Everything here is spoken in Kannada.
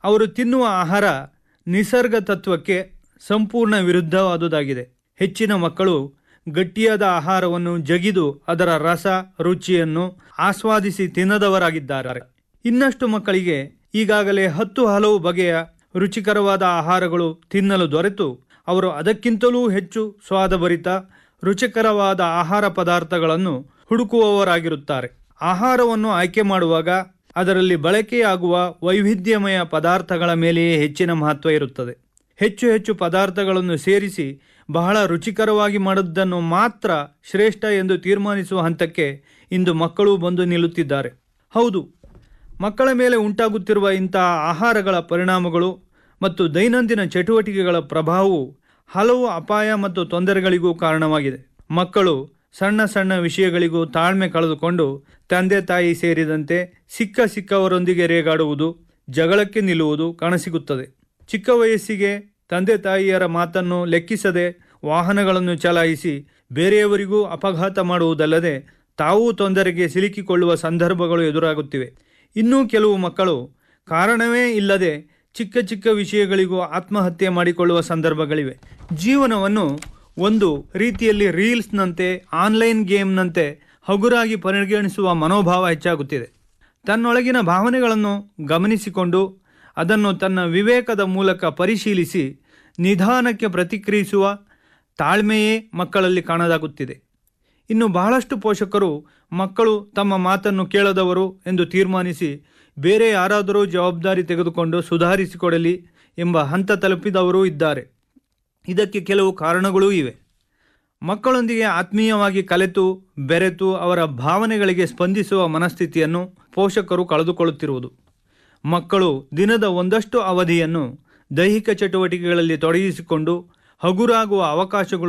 ಅವರು ತಿನ್ನುವ ಆಹಾರ ನಿಸರ್ಗ ತತ್ವಕ್ಕೆ ಸಂಪೂರ್ಣ ವಿರುದ್ಧವಾದುದಾಗಿದೆ ಹೆಚ್ಚಿನ ಮಕ್ಕಳು ಗಟ್ಟಿಯಾದ ಆಹಾರವನ್ನು ಜಗಿದು ಅದರ ರಸ ರುಚಿಯನ್ನು ಆಸ್ವಾದಿಸಿ ತಿನ್ನದವರಾಗಿದ್ದಾರೆ ಇನ್ನಷ್ಟು ಮಕ್ಕಳಿಗೆ ಈಗಾಗಲೇ ಹತ್ತು ಹಲವು ಬಗೆಯ ರುಚಿಕರವಾದ ಆಹಾರಗಳು ತಿನ್ನಲು ದೊರೆತು ಅವರು ಅದಕ್ಕಿಂತಲೂ ಹೆಚ್ಚು ಸ್ವಾದಭರಿತ ರುಚಿಕರವಾದ ಆಹಾರ ಪದಾರ್ಥಗಳನ್ನು ಹುಡುಕುವವರಾಗಿರುತ್ತಾರೆ ಆಹಾರವನ್ನು ಆಯ್ಕೆ ಮಾಡುವಾಗ ಅದರಲ್ಲಿ ಬಳಕೆಯಾಗುವ ವೈವಿಧ್ಯಮಯ ಪದಾರ್ಥಗಳ ಮೇಲೆಯೇ ಹೆಚ್ಚಿನ ಮಹತ್ವ ಇರುತ್ತದೆ ಹೆಚ್ಚು ಹೆಚ್ಚು ಪದಾರ್ಥಗಳನ್ನು ಸೇರಿಸಿ ಬಹಳ ರುಚಿಕರವಾಗಿ ಮಾಡುವುದನ್ನು ಮಾತ್ರ ಶ್ರೇಷ್ಠ ಎಂದು ತೀರ್ಮಾನಿಸುವ ಹಂತಕ್ಕೆ ಇಂದು ಮಕ್ಕಳು ಬಂದು ನಿಲ್ಲುತ್ತಿದ್ದಾರೆ ಹೌದು ಮಕ್ಕಳ ಮೇಲೆ ಉಂಟಾಗುತ್ತಿರುವ ಇಂತಹ ಆಹಾರಗಳ ಪರಿಣಾಮಗಳು ಮತ್ತು ದೈನಂದಿನ ಚಟುವಟಿಕೆಗಳ ಪ್ರಭಾವವು ಹಲವು ಅಪಾಯ ಮತ್ತು ತೊಂದರೆಗಳಿಗೂ ಕಾರಣವಾಗಿದೆ ಮಕ್ಕಳು ಸಣ್ಣ ಸಣ್ಣ ವಿಷಯಗಳಿಗೂ ತಾಳ್ಮೆ ಕಳೆದುಕೊಂಡು ತಂದೆ ತಾಯಿ ಸೇರಿದಂತೆ ಸಿಕ್ಕ ಸಿಕ್ಕವರೊಂದಿಗೆ ರೇಗಾಡುವುದು ಜಗಳಕ್ಕೆ ನಿಲ್ಲುವುದು ಕಾಣಸಿಗುತ್ತದೆ ಚಿಕ್ಕ ವಯಸ್ಸಿಗೆ ತಂದೆ ತಾಯಿಯರ ಮಾತನ್ನು ಲೆಕ್ಕಿಸದೆ ವಾಹನಗಳನ್ನು ಚಲಾಯಿಸಿ ಬೇರೆಯವರಿಗೂ ಅಪಘಾತ ಮಾಡುವುದಲ್ಲದೆ ತಾವೂ ತೊಂದರೆಗೆ ಸಿಲುಕಿಕೊಳ್ಳುವ ಸಂದರ್ಭಗಳು ಎದುರಾಗುತ್ತಿವೆ ಇನ್ನೂ ಕೆಲವು ಮಕ್ಕಳು ಕಾರಣವೇ ಇಲ್ಲದೆ ಚಿಕ್ಕ ಚಿಕ್ಕ ವಿಷಯಗಳಿಗೂ ಆತ್ಮಹತ್ಯೆ ಮಾಡಿಕೊಳ್ಳುವ ಸಂದರ್ಭಗಳಿವೆ ಜೀವನವನ್ನು ಒಂದು ರೀತಿಯಲ್ಲಿ ರೀಲ್ಸ್ನಂತೆ ಆನ್ಲೈನ್ ಗೇಮ್ನಂತೆ ಹಗುರಾಗಿ ಪರಿಗಣಿಸುವ ಮನೋಭಾವ ಹೆಚ್ಚಾಗುತ್ತಿದೆ ತನ್ನೊಳಗಿನ ಭಾವನೆಗಳನ್ನು ಗಮನಿಸಿಕೊಂಡು ಅದನ್ನು ತನ್ನ ವಿವೇಕದ ಮೂಲಕ ಪರಿಶೀಲಿಸಿ ನಿಧಾನಕ್ಕೆ ಪ್ರತಿಕ್ರಿಯಿಸುವ ತಾಳ್ಮೆಯೇ ಮಕ್ಕಳಲ್ಲಿ ಕಾಣದಾಗುತ್ತಿದೆ ಇನ್ನು ಬಹಳಷ್ಟು ಪೋಷಕರು ಮಕ್ಕಳು ತಮ್ಮ ಮಾತನ್ನು ಕೇಳದವರು ಎಂದು ತೀರ್ಮಾನಿಸಿ ಬೇರೆ ಯಾರಾದರೂ ಜವಾಬ್ದಾರಿ ತೆಗೆದುಕೊಂಡು ಸುಧಾರಿಸಿಕೊಡಲಿ ಎಂಬ ಹಂತ ತಲುಪಿದವರೂ ಇದ್ದಾರೆ ಇದಕ್ಕೆ ಕೆಲವು ಕಾರಣಗಳೂ ಇವೆ ಮಕ್ಕಳೊಂದಿಗೆ ಆತ್ಮೀಯವಾಗಿ ಕಲೆತು ಬೆರೆತು ಅವರ ಭಾವನೆಗಳಿಗೆ ಸ್ಪಂದಿಸುವ ಮನಸ್ಥಿತಿಯನ್ನು ಪೋಷಕರು ಕಳೆದುಕೊಳ್ಳುತ್ತಿರುವುದು ಮಕ್ಕಳು ದಿನದ ಒಂದಷ್ಟು ಅವಧಿಯನ್ನು ದೈಹಿಕ ಚಟುವಟಿಕೆಗಳಲ್ಲಿ ತೊಡಗಿಸಿಕೊಂಡು ಹಗುರಾಗುವ ಅವಕಾಶಗಳು